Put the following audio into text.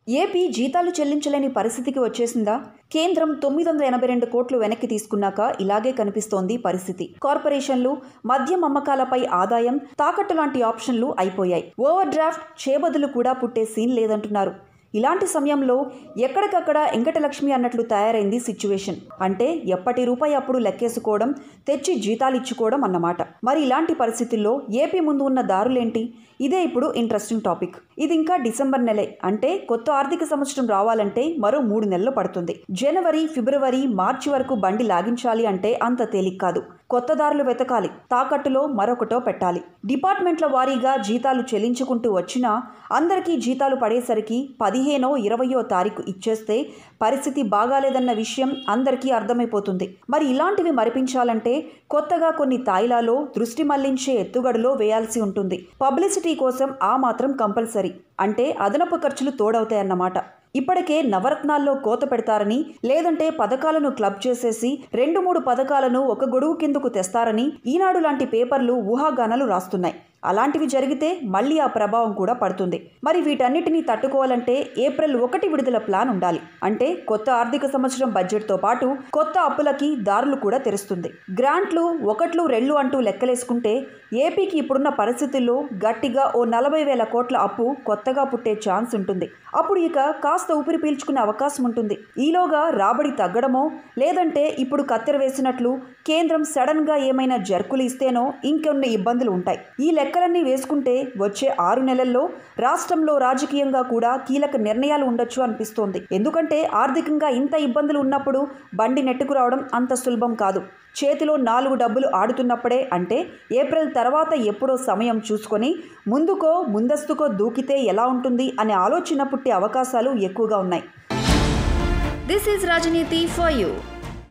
AP జీతాలు చెల్లించలేని పరిస్థితికి వచ్చేసిందా కేంద్రం తొమ్మిది వందల ఎనభై రెండు కోట్లు వెనక్కి తీసుకున్నాక ఇలాగే కనిపిస్తోంది పరిస్థితి కార్పొరేషన్లు మద్యం అమ్మకాలపై ఆదాయం తాకట్టు లాంటి ఆప్షన్లు అయిపోయాయి ఓవర్ డ్రాఫ్ట్ చేబదులు కూడా పుట్టే సీన్ లేదంటున్నారు ఇలాంటి సమయంలో ఎక్కడికక్కడ వెంకటలక్ష్మి అన్నట్లు తయారైంది సిచ్యువేషన్ అంటే ఎప్పటి రూపాయి అప్పుడు లెక్కేసుకోవడం తెచ్చి జీతాలు ఇచ్చుకోవడం అన్నమాట మరి ఇలాంటి పరిస్థితుల్లో ఏపీ ముందు ఉన్న దారులేంటి ఇదే ఇప్పుడు ఇంట్రెస్టింగ్ టాపిక్ ఇది ఇంకా డిసెంబర్ నెలే అంటే కొత్త ఆర్థిక సంవత్సరం రావాలంటే మరో మూడు నెలలు పడుతుంది జనవరి ఫిబ్రవరి మార్చి వరకు బండి లాగించాలి అంటే అంత తేలిక కాదు కొత్త దారులు వెతకాలి తాకట్టులో మరొకటో పెట్టాలి డిపార్ట్మెంట్ల వారీగా జీతాలు చెల్లించుకుంటూ వచ్చినా అందరికీ జీతాలు పడేసరికి పదిహేనో ఇరవయో తారీఖు ఇచ్చేస్తే పరిస్థితి బాగాలేదన్న విషయం అందరికీ అర్థమైపోతుంది మరి ఇలాంటివి మరిపించాలంటే కొత్తగా కొన్ని తాయిలాలో దృష్టి మళ్లించే ఎత్తుగడలో వేయాల్సి ఉంటుంది పబ్లిసిటీ కోసం ఆ మాత్రం కంపల్సరీ అంటే అదనపు ఖర్చులు తోడవుతాయన్నమాట ఇప్పటికే నవరత్నాల్లో కోత పెడతారని లేదంటే పథకాలను క్లబ్ చేసేసి రెండు మూడు పథకాలను ఒక గొడుగు కిందకు తెస్తారని ఈనాడు లాంటి పేపర్లు ఊహాగానాలు రాస్తున్నాయి అలాంటివి జరిగితే మళ్ళీ ఆ ప్రభావం కూడా పడుతుంది మరి వీటన్నిటినీ తట్టుకోవాలంటే ఏప్రిల్ ఒకటి విడుదల ప్లాన్ ఉండాలి అంటే కొత్త ఆర్థిక సంవత్సరం బడ్జెట్తో పాటు కొత్త అప్పులకి దారులు కూడా తెరుస్తుంది గ్రాంట్లు ఒకట్లు రెళ్ళు అంటూ లెక్కలేసుకుంటే ఏపీకి ఇప్పుడున్న పరిస్థితుల్లో గట్టిగా ఓ నలభై వేల కోట్ల అప్పు కొత్తగా పుట్టే ఛాన్స్ ఉంటుంది అప్పుడు ఇక కాస్త ఊపిరి పీల్చుకునే అవకాశం ఉంటుంది ఈలోగా రాబడి తగ్గడమో లేదంటే ఇప్పుడు కత్తెర వేసినట్లు కేంద్రం సడన్గా ఏమైనా జర్కులు ఇస్తేనో ఇంకొన్ని ఇబ్బందులు ఉంటాయి ఈ లెక్కలన్నీ వేసుకుంటే వచ్చే ఆరు నెలల్లో రాష్ట్రంలో రాజకీయంగా కూడా కీలక నిర్ణయాలు ఉండొచ్చు అనిపిస్తోంది ఎందుకంటే ఆర్థికంగా ఇంత ఇబ్బందులు ఉన్నప్పుడు బండి నెట్టుకు రావడం అంత సులభం కాదు చేతిలో నాలుగు డబ్బులు ఆడుతున్నప్పుడే అంటే ఏప్రిల్ తర్వాత ఎప్పుడో సమయం చూసుకొని ముందుకో ముందస్తుకో దూకితే ఎలా ఉంటుంది అనే ఆలోచన పుట్టే అవకాశాలు ఎక్కువగా ఉన్నాయి This is Rajniti for you.